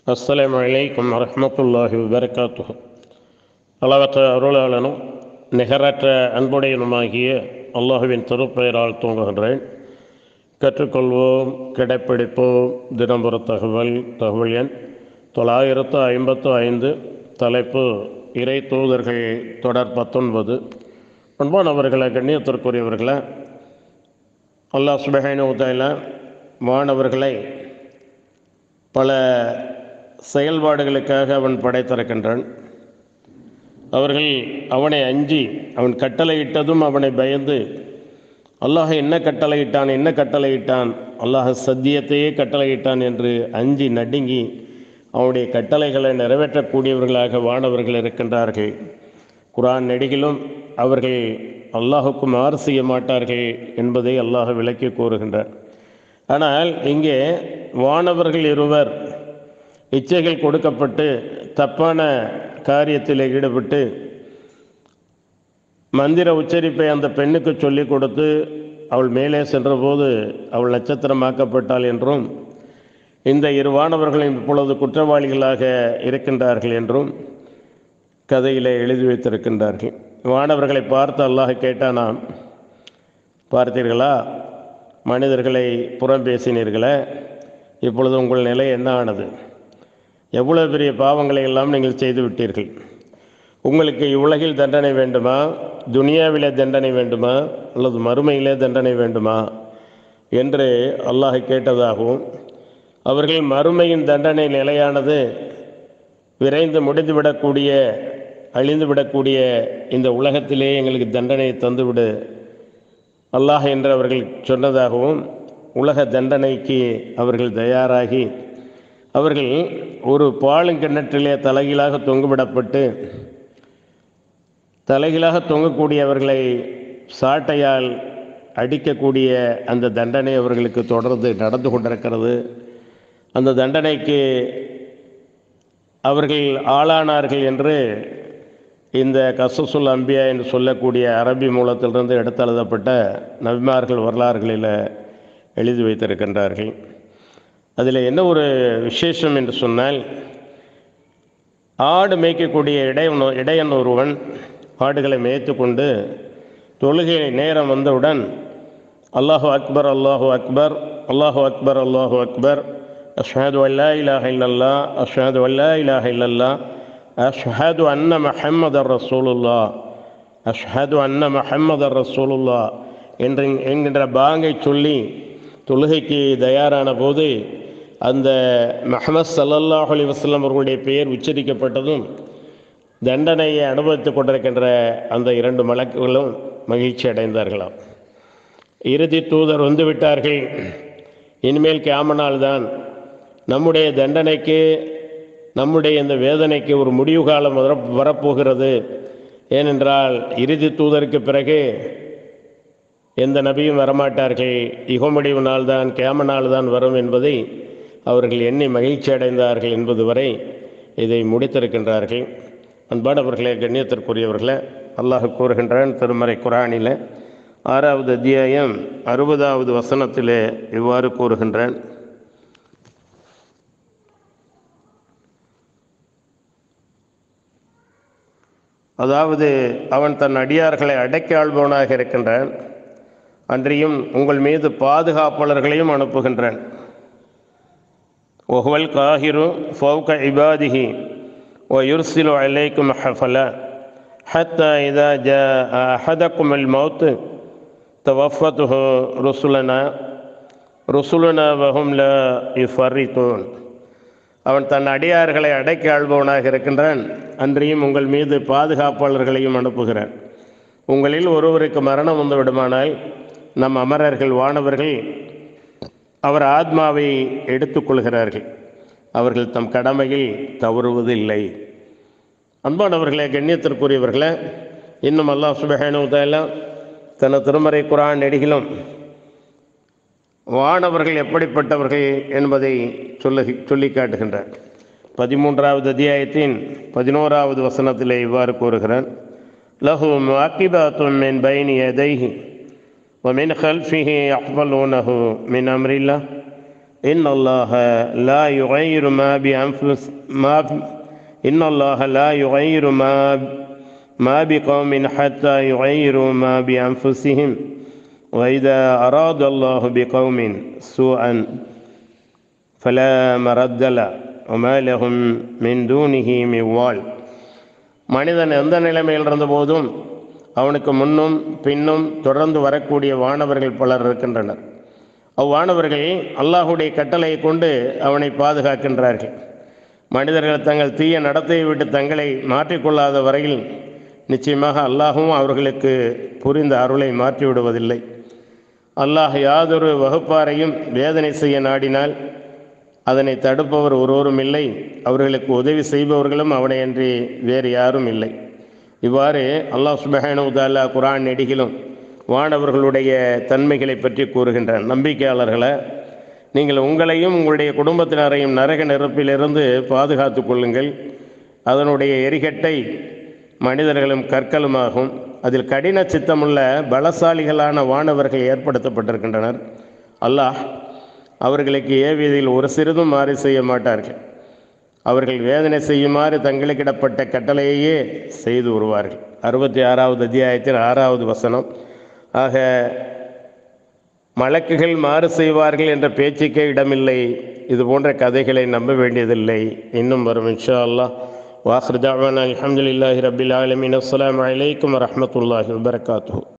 அஸ்ஸலாமு அலைக்கும் வரஹ்மத்துல்லாஹி வபரகாத்துஹு அளவற்ற அருளாளனும் நிகரற்ற அன்புடையனுமாகிய அல்லாஹுவின் திருப்பெயரால் தூங்குகின்றேன் கற்றுக்கொள்வோம் கிடைப்பிடிப்போம் தினம்புற தகவல் தகவல் எண் தொள்ளாயிரத்து ஐம்பத்து ஐந்து தலைப்பு இறை தூதர்கள் தொடர் பத்தொன்பது அன்பானவர்களை கண்ணியத்திற்குரியவர்களை அல்லாஹ் சுபஹானுத்தால மாணவர்களை பல செயல்பாடுகளுக்காக அவன் படைத்திருக்கின்றான் அவர்கள் அவனை அஞ்சி அவன் கட்டளையிட்டதும் அவனை பயந்து அல்லாஹ் என்ன கட்டளையிட்டான் என்ன கட்டளையிட்டான் அல்லாஹ் சத்தியத்தையே கட்டளையிட்டான் என்று அஞ்சி நடுங்கி அவனுடைய கட்டளைகளை நிறைவேற்றக்கூடியவர்களாக வானவர்கள் இருக்கின்றார்கள் குரான் நெடுகிலும் அவர்கள் அல்லாஹுக்கு மாறு செய்ய மாட்டார்கள் என்பதை அல்லாஹ் விளக்கி கூறுகின்றார் ஆனால் இங்கே வானவர்கள் இருவர் இச்சைகள் கொடுக்கப்பட்டு தப்பான காரியத்தில் ஈடுபட்டு மந்திர உச்சரிப்பை அந்த பெண்ணுக்கு சொல்லிக் கொடுத்து அவள் மேலே சென்றபோது அவள் நட்சத்திரமாக்கப்பட்டாள் என்றும் இந்த இரு வானவர்களும் இப்பொழுது குற்றவாளிகளாக இருக்கின்றார்கள் என்றும் கதையில் எழுதி வைத்திருக்கின்றார்கள் வானவர்களை பார்த்து அல்லாஹ் கேட்டானாம் பார்த்தீர்களா மனிதர்களை புறம் பேசினீர்களே இப்பொழுது உங்கள் நிலை என்ன ஆனது எவ்வளோ பெரிய பாவங்களை எல்லாம் நீங்கள் செய்து விட்டீர்கள் உங்களுக்கு இவ்வுலகில் தண்டனை வேண்டுமா துனியாவிலே தண்டனை வேண்டுமா அல்லது மறுமையிலே தண்டனை வேண்டுமா என்று அல்லாஹ் கேட்டதாகவும் அவர்கள் மறுமையின் தண்டனை நிலையானது விரைந்து முடிந்துவிடக்கூடிய அழிந்துவிடக்கூடிய இந்த உலகத்திலே எங்களுக்கு தண்டனையை தந்துவிடு அல்லாஹ் என்று அவர்கள் சொன்னதாகவும் உலக தண்டனைக்கு அவர்கள் தயாராகி அவர்கள் ஒரு பாலுங்கிணற்றிலே தலைகீழாக தொங்குவிடப்பட்டு தலைகீழாக தொங்கக்கூடியவர்களை சாட்டையால் அடிக்கக்கூடிய அந்த தண்டனை அவர்களுக்கு தொடர்ந்து நடந்து கொண்டிருக்கிறது அந்த தண்டனைக்கு அவர்கள் ஆளானார்கள் என்று இந்த கசசுல் அம்பியா என்று சொல்லக்கூடிய அரபி மூலத்திலிருந்து எடுத்தெழுதப்பட்ட நபிமார்கள் வரலாறுகளில் எழுதி வைத்திருக்கின்றார்கள் அதில் என்ன ஒரு விசேஷம் என்று சொன்னால் ஆடு மேய்க்கக்கூடிய இடையன் இடையன் ஒருவன் ஆடுகளை மேய்த்து கொண்டு தொழுகை நேரம் வந்தவுடன் அல்லாஹு அக்பர் அல்லாஹு அக்பர் அல்லாஹு அக்பர் அல்லாஹு அக்பர் அஷ்ஹது அல்லா இலாஹ இல்லல்லா அஷ்ஹது அல்லா இலாஹ இல்லல்லா அஷ்ஹது அன்ன மஹம்மதர் ரசூலுல்லா அஷ்ஹது அன்ன மஹம்மதர் ரசூலுல்லா என்று என்கின்ற பாங்கை சொல்லி தொழுகைக்கு தயாரான போது அந்த மஹமத் சல்லல்லாஹ் அலி வஸ்லம் அவர்களுடைய பெயர் உச்சரிக்கப்பட்டதும் தண்டனையை அனுபவித்துக் கொண்டிருக்கின்ற அந்த இரண்டு மலக்குகளும் மகிழ்ச்சி அடைந்தார்களாம் இறுதி தூதர் வந்து விட்டார்கள் இனிமேல் கேமனால் தான் நம்முடைய தண்டனைக்கு நம்முடைய இந்த வேதனைக்கு ஒரு முடிவு காலம் வர வரப்போகிறது ஏனென்றால் இறுதி தூதருக்கு பிறகு எந்த நபியும் வரமாட்டார்கள் இகமுடிவு நாள் தான் கேம நாள் தான் வரும் என்பதை அவர்கள் எண்ணி மகிழ்ச்சி அடைந்தார்கள் என்பது வரை இதை முடித்திருக்கின்றார்கள் அன்பானவர்களே கண்ணியத்திற்குரியவர்களே அல்லாஹ் கூறுகின்றான் திருமறை குரானில் ஆறாவது அத்தியாயம் அறுபதாவது வசனத்திலே இவ்வாறு கூறுகின்றான் அதாவது அவன் தன் அடியார்களை அடக்கி ஆள்பவனாக இருக்கின்றான் அன்றியும் உங்கள் மீது பாதுகாப்பாளர்களையும் அனுப்புகின்றான் ஒஹுவல் காஹிரு ஃபவுக இபாதிஹி ஓ யுர்சிலு அலைக்கும் ஹஃபலா حتى إذا جاء أحدكم الموت توفته رسلنا رسلنا وهم لا يفرطون அவன் தன் அடியார்களை அடக்கி ஆள்பவனாக இருக்கின்றான் அன்றியும் உங்கள் மீது பாதுகாப்பாளர்களையும் அனுப்புகிறான் உங்களில் ஒருவருக்கு மரணம் வந்து விடுமானால் நம் அமரர்கள் வானவர்கள் அவர் ஆத்மாவை எடுத்துக்கொள்கிறார்கள் அவர்கள் தம் கடமையில் தவறுவதில்லை அன்பானவர்களே கண்ணியத்திற்குரியவர்களே இன்னும் அல்லாஹ் சுபஹானுதெல்லாம் தன திருமறை குரான் நெடுகிலும் வானவர்கள் எப்படிப்பட்டவர்கள் என்பதை சொல்ல சொல்லி காட்டுகின்றார் பதிமூன்றாவது அத்தியாயத்தின் பதினோராவது வசனத்தில் இவ்வாறு கூறுகிறான் லஹு மாக்கிபாத்தும் மின் பைனி எதைஹி ومن خلفه يحفظونه من أمر الله إن الله لا يغير ما بأنفس ما إن الله لا يغير ما ما بقوم حتى يغيروا ما بأنفسهم وإذا أراد الله بقوم سوءا فلا مرد له وما لهم من دونه من وال மனிதன் எந்த நிலைமையில் இருந்தபோதும் அவனுக்கு முன்னும் பின்னும் தொடர்ந்து வரக்கூடிய வானவர்கள் பலர் இருக்கின்றனர் அவ்வானவர்கள் அல்லாஹுடைய கட்டளையை கொண்டு அவனை பாதுகாக்கின்றார்கள் மனிதர்கள் தங்கள் தீய நடத்தையை விட்டு தங்களை மாற்றிக்கொள்ளாத வரையில் நிச்சயமாக அல்லாஹும் அவர்களுக்கு புரிந்த அருளை மாற்றிவிடுவதில்லை அல்லாஹ் யாதொரு வகுப்பாரையும் வேதனை செய்ய நாடினால் அதனை தடுப்பவர் ஒருவரும் இல்லை அவர்களுக்கு உதவி செய்பவர்களும் அவனையன்றி வேறு யாரும் இல்லை இவ்வாறு அல்லாஹ் சுபஹானு தாலா குரான் நெடிகிலும் வானவர்களுடைய தன்மைகளை பற்றி கூறுகின்றான் நம்பிக்கையாளர்களை நீங்கள் உங்களையும் உங்களுடைய குடும்பத்தினரையும் நரக நெருப்பிலிருந்து பாதுகாத்து கொள்ளுங்கள் அதனுடைய எரிகட்டை மனிதர்களும் கற்களுமாகும் அதில் கடின சித்தமுள்ள பலசாலிகளான வானவர்கள் ஏற்படுத்தப்பட்டிருக்கின்றனர் அல்லாஹ் அவர்களுக்கு ஏவியதில் ஒரு சிறிதும் மாறி செய்ய மாட்டார்கள் அவர்கள் வேதனை செய்யுமாறு தங்களுக்கிடப்பட்ட கட்டளையையே செய்து வருவார்கள் அறுபத்தி ஆறாவது அத்தியாயத்தில் ஆறாவது வசனம் ஆக மலக்குகள் மாறு செய்வார்கள் என்ற பேச்சுக்கே இடமில்லை இது போன்ற கதைகளை நம்ப வேண்டியதில்லை இன்னும் வரும் இன்ஷா அல்லாஹ் வாஹ்ருதாவான அலமதுல்லாஹி ரபில் ஆலமின் அஸ்லாம் வலைக்கம் வரமத்துல்லாஹி வபரகாத்து